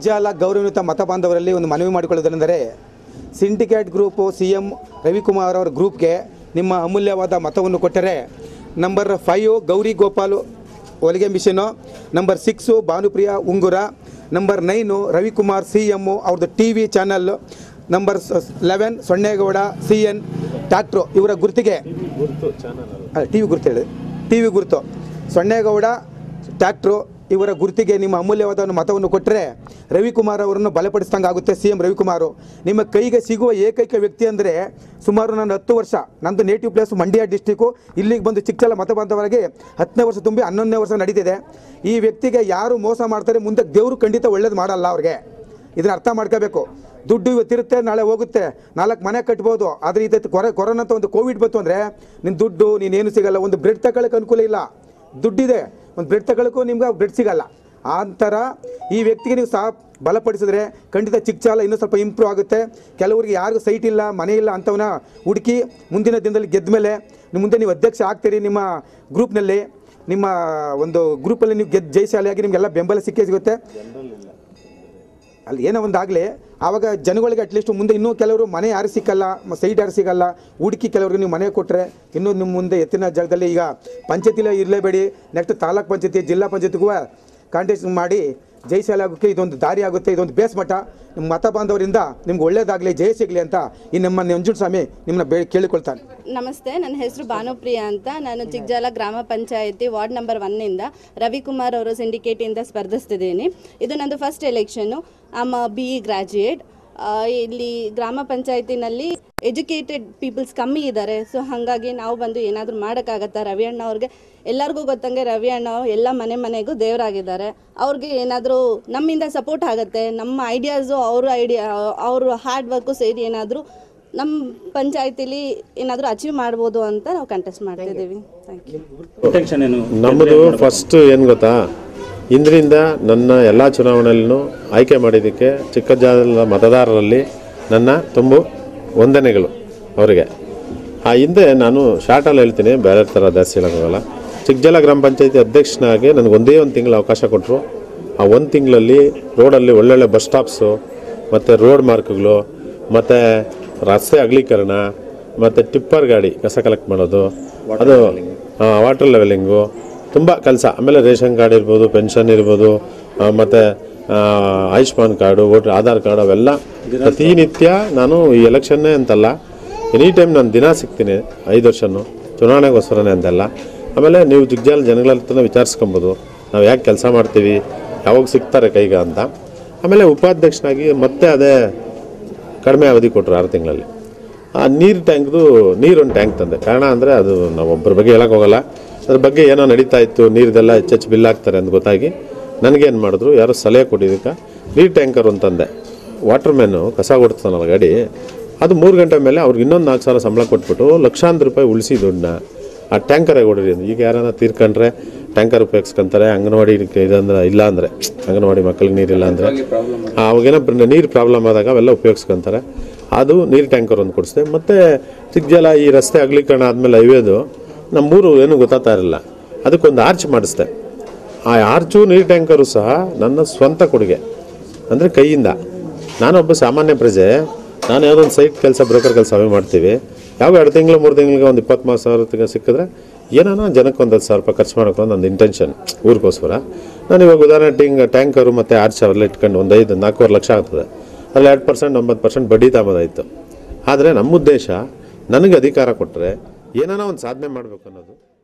ಚಿಕ್ಜಾಲ ಗೌರವಾನ್ವಿತ ಮತ ಬಾಂಧವರಲ್ಲಿ ಒಂದು ಮನವಿ ಮಾಡಿಕೊಳ್ಳುವುದೆಂದರೆ syndicate group C M Ravikumar ಅವರ ಗ್ರೂಪ್ಗೆ ನಿಮ್ಮ ಅಮೂಲ್ಯವಾದ ಮತವನ್ನು ಕೊಟ್ಟರೆ ನಂಬರ್ ಫೈವ್ ಗೌರಿ ಗೋಪಾಲು ಹೊಲಿಗೆ ಮಿಷನು ನಂಬರ್ ಸಿಕ್ಸು ಭಾನುಪ್ರಿಯ ಉಂಗುರ number nine Ravikumar C M ಅವ್ರದ್ದು T V channel number eleven Sonnegowda C N tractor ಇವರ ಗುರುತಿಗೆ ಟಿ ವಿ ಗುರುತು ಹೇಳಿ ಟಿ ವಿ ಗುರುತು ಸೊನ್ನೇಗೌಡ ಟ್ಯಾಕ್ಟ್ರು ಇವರ ಗುರುತಿಗೆ ನಿಮ್ಮ ಅಮೂಲ್ಯವಾದ ಒಂದು ಮತವನ್ನು ಕೊಟ್ಟರೆ ರವಿಕುಮಾರ್ ಅವರನ್ನು ಬಲಪಡಿಸಿದಂಗೆ ಆಗುತ್ತೆ ಸಿ ಎಂ ರವಿಕುಮಾರು ನಿಮ್ಮ ಕೈಗೆ ಸಿಗುವ ಏಕೈಕ ವ್ಯಕ್ತಿ ಅಂದರೆ ಸುಮಾರು ನಾನು ಹತ್ತು ವರ್ಷ ನಂದು ನೇಟಿವ್ ಪ್ಲೇಸ್ ಮಂಡ್ಯ ಡಿಸ್ಟಿಕ್ಕು ಇಲ್ಲಿಗೆ ಬಂದು ಚಿಕ್ಕಲ ಮತ ಬಾಂಧವರಾಗಿ ಹತ್ತನೇ ವರ್ಷ ತುಂಬಿ ಹನ್ನೊಂದನೇ ವರ್ಷ ನಡೀತಿದೆ ಈ ವ್ಯಕ್ತಿಗೆ ಯಾರು ಮೋಸ ಮಾಡ್ತಾರೆ ಮುಂದೆ ದೇವರು ಖಂಡಿತ ಒಳ್ಳೇದು ಮಾಡಲ್ಲ ಅವ್ರಿಗೆ ಇದನ್ನ ಅರ್ಥ ಮಾಡ್ಕೋಬೇಕು ದುಡ್ಡು ಇವತ್ತಿರುತ್ತೆ ನಾಳೆ ಹೋಗುತ್ತೆ ನಾಲ್ಕು ಮನೆ ಕಟ್ಬೋದು ಆದರೆ ಇದು ಕೊರ ಕೊರೋನಾ ಅಂತ ಒಂದು ಕೋವಿಡ್ ಬಂತು ಅಂದರೆ ನಿನ್ನ ದುಡ್ಡು ನೀನೇನು ಸಿಗಲ್ಲ ಒಂದು ಬ್ರೆಡ್ ತಗೊಳ್ಳೋಕೆ ಅನುಕೂಲ ಇಲ್ಲ ದುಡ್ಡಿದೆ ಒಂದು ಬ್ರೆಡ್ ತಗೊಳ್ಳೋಕ್ಕೂ ನಿಮ್ಗೆ ಬ್ರೆಡ್ ಸಿಗಲ್ಲ ಆ ಥರ ಈ ವ್ಯಕ್ತಿಗೆ ನೀವು ಸಹ ಬಲಪಡಿಸಿದ್ರೆ ಖಂಡಿತ ಚಿಕ್ಕ ಇನ್ನೂ ಸ್ವಲ್ಪ ಇಂಪ್ರೂವ್ ಆಗುತ್ತೆ ಕೆಲವರಿಗೆ ಯಾರಿಗೂ ಸೈಟ್ ಇಲ್ಲ ಮನೆ ಇಲ್ಲ ಅಂಥವನ್ನ ಹುಡುಕಿ ಮುಂದಿನ ದಿನದಲ್ಲಿ ಗೆದ್ದ ಮೇಲೆ ನಿಮ್ಮ ಮುಂದೆ ನೀವು ಅಧ್ಯಕ್ಷ ಆಗ್ತೀರಿ ನಿಮ್ಮ ಗ್ರೂಪ್ನಲ್ಲಿ ನಿಮ್ಮ ಒಂದು ಗ್ರೂಪಲ್ಲಿ ನೀವು ಗೆದ್ದು ಜಯಶಾಲಿಯಾಗಿ ನಿಮಗೆಲ್ಲ ಬೆಂಬಲ ಸಿಕ್ಕೇ ಸಿಗುತ್ತೆ ಅಲ್ಲಿ ಏನೋ ಒಂದು ಆಗಲಿ ಆವಾಗ ಜನಗಳಿಗೆ ಅಟ್ಲೀಸ್ಟ್ ಮುಂದೆ ಇನ್ನೂ ಕೆಲವರು ಮನೆ ಯಾರು ಸಿಕ್ಕಲ್ಲ ಮ- ಸೈಟ್ ಯಾರು ಸಿಗಲ್ಲ ಹುಡುಕಿ ಕೆಲವ್ರಿಗೆ ನೀವು ಮನೆ ಕೊಟ್ಟರೆ ಇನ್ನೂ ನಿಮ್ಮ ಮುಂದೆ ಎತ್ತಿನ ಜಾಗದಲ್ಲಿ ಈಗ ಪಂಚಾಯತಿಲೇ ಇರಲೇಬೇಡಿ ನೆಕ್ಸ್ಟ್ ತಾಲೂಕ್ ಪಂಚಾಯತಿ ಜಿಲ್ಲಾ ಪಂಚಾಯತಿಗೂ ಕಾಂಟೆಸ್ಟ್ ಮಾಡಿ ಜಯಶಾಲಿ ಆಗೋಕ್ಕೆ ಇದೊಂದು ದಾರಿ ಆಗುತ್ತೆ ಇದೊಂದು ಬೇಸ್ ಮಠ ನಿಮ್ಮ ಮತ ಬಾಂಧವರಿಂದ ನಿಮ್ಗೆ ಒಳ್ಳೇದಾಗಲಿ ಜಯ ಸಿಗಲಿ ಅಂತ ಈ ನಮ್ಮ ನಂಜುಂಡ ಸ್ವಾಮಿ ನಿಮ್ಮನ್ನ ಬೇ ಕೇಳಿಕೊಳ್ತಾನೆ ನಮಸ್ತೆ ನನ್ನ ಹೆಸರು ಭಾನುಪ್ರಿಯ ಅಂತ ನಾನು ಚಿಕ್ಕಜಾಲ ಗ್ರಾಮ ಪಂಚಾಯತಿ ವಾರ್ಡ್ ನಂಬರ್ ಒನ್ನಿಂದ ರವಿಕುಮಾರ್ ಅವರು ಸಿಂಡಿಕೇಟಿಂದ ಸ್ಪರ್ಧಿಸ್ತಿದ್ದೀನಿ ಇದು ನಂದು first election am B E graduate ಇಲ್ಲಿ ಗ್ರಾಮ ಪಂಚಾಯತಿನಲ್ಲಿ ಎಜುಕೇಟೆಡ್ ಪೀಪಲ್ಸ್ ಕಮ್ಮಿ ಇದ್ದಾರೆ ಸೊ ಹಾಗಾಗಿ ನಾವು ಬಂದು ಏನಾದರೂ ಮಾಡೋಕ್ಕಾಗತ್ತಾ ರವಿ ಅಣ್ಣ ಅವ್ರಿಗೆ ಎಲ್ಲರಿಗೂ ಗೊತ್ತಂಗೆ ರವಿ ಅಣ್ಣ ಎಲ್ಲ ಮನೆ ಮನೆಗೂ ದೇವರಾಗಿದ್ದಾರೆ ಅವ್ರಿಗೆ ಏನಾದರೂ ನಮ್ಮಿಂದ ಸಪೋರ್ಟ್ ಆಗುತ್ತೆ ನಮ್ಮ ಐಡಿಯಾಸು ಅವ್ರ ಐಡಿಯಾ ಅವ್ರ ಹಾರ್ಡ್ ವರ್ಕು ಸೇರಿ ಏನಾದರೂ ನಮ್ಮ ಪಂಚಾಯತಿಲಿ ಏನಾದರೂ ಅಚೀವ್ ಮಾಡ್ಬೋದು ಅಂತ ನಾವು ಕಂಟೆಸ್ಟ್ ಮಾಡ್ತಿದ್ದೀವಿ ಥ್ಯಾಂಕ್ ಯು ಟೆನ್ಷನ್ ಏನು ನಮ್ಮದು ಫಸ್ಟ್ ಏನು ಗೊತ್ತಾ ಇಂದ್ರಿಂದ ನನ್ನ ಎಲ್ಲ ಚುನಾವಣೆಯಲ್ಲೂ ಆಯ್ಕೆ ಮಾಡಿದ್ದಕ್ಕೆ ಚಿಕ್ಕಜಾಲ ಮತದಾರರಲ್ಲಿ ನನ್ನ ತುಂಬು ವಂದನೆಗಳು ಅವರಿಗೆ ಆ ಹಿಂದೆ ನಾನು ಶಾರ್ಟಲ್ಲಿ ಹೇಳ್ತೀನಿ ಬೇರೆ ಥರ ಜಾಸ್ತಿ ಹೇಳೋಕ್ಕಾಗಲ್ಲ ಚಿಕ್ಕಜಾಲ ಗ್ರಾಮ ಪಂಚಾಯತಿ ಅಧ್ಯಕ್ಷನಾಗಿ ನನಗೆ ಒಂದೇ ಒಂದು ತಿಂಗಳು ಅವಕಾಶ ಕೊಟ್ಟರು ಆ ಒಂದು ತಿಂಗಳಲ್ಲಿ ರೋಡಲ್ಲಿ ಒಳ್ಳೊಳ್ಳೆ ಬಸ್ ಸ್ಟಾಪ್ಸು ಮತ್ತು ರೋಡ್ ಮಾರ್ಕ್ಗಳು ಮತ್ತು ರಸ್ತೆ ಅಗಲೀಕರಣ ಮತ್ತು ಟಿಪ್ಪರ್ ಗಾಡಿ ಕಸ ಕಲೆಕ್ಟ್ ಮಾಡೋದು ಅದು ವಾಟರ್ ಲೆವೆಲಿಂಗು ತುಂಬ ಕೆಲಸ ಆಮೇಲೆ ರೇಷನ್ ಕಾರ್ಡ್ ಇರ್ಬೋದು ಪೆನ್ಷನ್ ಇರ್ಬೋದು ಆ, ಮತ್ತೆ ಆ, Ayushman card voter Aadhaar card ಅವೆಲ್ಲ ಪ್ರತಿನಿತ್ಯ ನಾನು ಈ ಎಲೆಕ್ಷನ್ನೇ ಅಂತಲ್ಲ ಎನಿ ಟೈಮ್ ನಾನು ದಿನ ಸಿಗ್ತೀನಿ ಐದು ವರ್ಷನೂ ಚುನಾವಣೆಗೋಸ್ಕರನೇ ಅಂತಲ್ಲ ಆಮೇಲೆ ನೀವು ಜಿಗ್ಜಾಲ್ ಜನಗಳ ಹತ್ರ ವಿಚಾರಿಸ್ಕೊಬೋದು ನಾವು ಯಾಕೆ ಕೆಲಸ ಮಾಡ್ತೀವಿ ಯಾವಾಗ ಸಿಗ್ತಾರೆ ಕೈಗ ಅಂತ ಆಮೇಲೆ ಉಪಾಧ್ಯಕ್ಷನಾಗಿ ಮತ್ತೆ ಅದೇ ಕಡಿಮೆ ಅವಧಿ ಕೊಟ್ಟರು ಆರು ತಿಂಗಳಲ್ಲಿ ಆ ನೀರು ಟ್ಯಾಂಕ್ದು ನೀರೊಂದು ಟ್ಯಾಂಕ್ ತಂದೆ ಕಾರಣ ಅಂದರೆ ಅದು ನಾವು ಒಬ್ಬರ ಬಗ್ಗೆ ಹೇಳಕ್ಕೆ ಹೋಗಲ್ಲ ಅದ್ರ ಬಗ್ಗೆ ಏನೋ ನಡೀತಾ ಇತ್ತು ನೀರ್ದೆಲ್ಲ ಹೆಚ್ಚೆಚ್ಚು ಬಿಲ್ ಹಾಕ್ತಾರೆ ಅಂತ ಗೊತ್ತಾಗಿ ನನಗೇನು ಮಾಡಿದ್ರು ಯಾರೋ ಸಲಹೆ ಕೊಟ್ಟಿದ್ದಕ್ಕೆ ನೀರು ಟ್ಯಾಂಕರ್ ಒಂದು ತಂದೆ ವಾಟರ್ ಮ್ಯಾನು ಕಸ ಕೊಡ್ತಾನಲ್ಲ ಗಾಡಿ ಅದು ಮೂರು ಗಂಟೆ ಮೇಲೆ ಅವ್ರಿಗೆ ಇನ್ನೊಂದು ನಾಲ್ಕು ಸಾವಿರ ಸಂಬಳ ಕೊಟ್ಬಿಟ್ಟು ಲಕ್ಷಾಂತರ ರೂಪಾಯಿ ಉಳಿಸಿ ದುಡ್ಡನ್ನ ಆ ಟ್ಯಾಂಕರ್ ಕೊಡಿರಿ ಅಂತ. ಈಗ ಯಾರನ್ನ ತೀರ್ಕೊಂಡ್ರೆ ಟ್ಯಾಂಕರ್ ಉಪಯೋಗಿಸ್ಕೊಂತಾರೆ ಅಂಗನವಾಡಿ ಇದಂದ್ರೆ ಇಲ್ಲ ಅಂದರೆ ಅಂಗನವಾಡಿ ಮಕ್ಕಳಿಗೆ ನೀರಿಲ್ಲ ಅಂದರೆ ಅವಾಗೇನೋ ಪ್ರ- ನೀರು ಪ್ರಾಬ್ಲಮ್ ಆದಾಗ ಅವೆಲ್ಲ ಉಪಯೋಗಿಸ್ಕೊಂತಾರೆ ಅದು ನೀರು ಟ್ಯಾಂಕರ್ ಒಂದು ಕೊಡಿಸ್ದೆ ಮತ್ತು ಚಿಕ್ಕಜಲ ಈ ರಸ್ತೆ ಅಗಲೀಕರಣ ಆದಮೇಲೆ ಹೈವೇದು ನಮ್ಮೂರು ಏನೂ ಗೊತ್ತಾಗ್ತಾ ಇರಲಿಲ್ಲ ಅದಕ್ಕೊಂದು ಆರ್ಚ್ ಮಾಡಿಸ್ದೆ ಆ ಆರ್ಚು ನೀರು ಟ್ಯಾಂಕರು ಸಹ ನನ್ನ ಸ್ವಂತ ಕೊಡುಗೆ ಅಂದರೆ ಕೈಯಿಂದ ನಾನೊಬ್ಬ ಸಾಮಾನ್ಯ ಪ್ರಜೆ ನಾನು ಯಾವುದೋ ಒಂದು ಸೈಟ್ ಕೆಲಸ ಬ್ರೋಕರ್ ಕೆಲಸ ಅವೇ ಮಾಡ್ತೀವಿ ಯಾವ ಎರಡು ತಿಂಗಳು ಮೂರು ತಿಂಗಳಿಗೆ ಒಂದು ಇಪ್ಪತ್ತ್ಮೂರು ಸಾವಿರ ತನಕ ಸಿಕ್ಕಿದ್ರೆ ಏನಾನ ಜನಕ್ಕೆ ಒಂದು ಹತ್ತು ಸಾವಿರ ರೂಪಾಯಿ ಖರ್ಚು ಮಾಡೋಕೆ ಒಂದು ಇಂಟೆನ್ಷನ್ ಊರಿಗೋಸ್ಕರ ನಾನು ಇವಾಗ ಉದಾಹರಣೆ ಟಿಂಗ್ ಟ್ಯಾಂಕರು ಮತ್ತು ಆರ್ಚ್ ಅವೆಲ್ಲ ಇಟ್ಕೊಂಡು ಒಂದು ಐದು ನಾಲ್ಕೂವರೆ ಲಕ್ಷ ಆಗ್ತದೆ ಅಲ್ಲಿ ಎರಡು ಪರ್ಸೆಂಟ್ ಒಂಬತ್ತು ಪರ್ಸೆಂಟ್ ಬಡ್ಡಿ ತಾಂಬೋದಾಯಿತು ಆದರೆ ನಮ್ಮ ಉದ್ದೇಶ ನನಗೆ ಅಧಿಕಾರ ಕೊಟ್ಟರೆ ಏನಾನ ಒಂದು ಸಾಧನೆ ಮಾಡಬೇಕು ಅನ್ನೋದು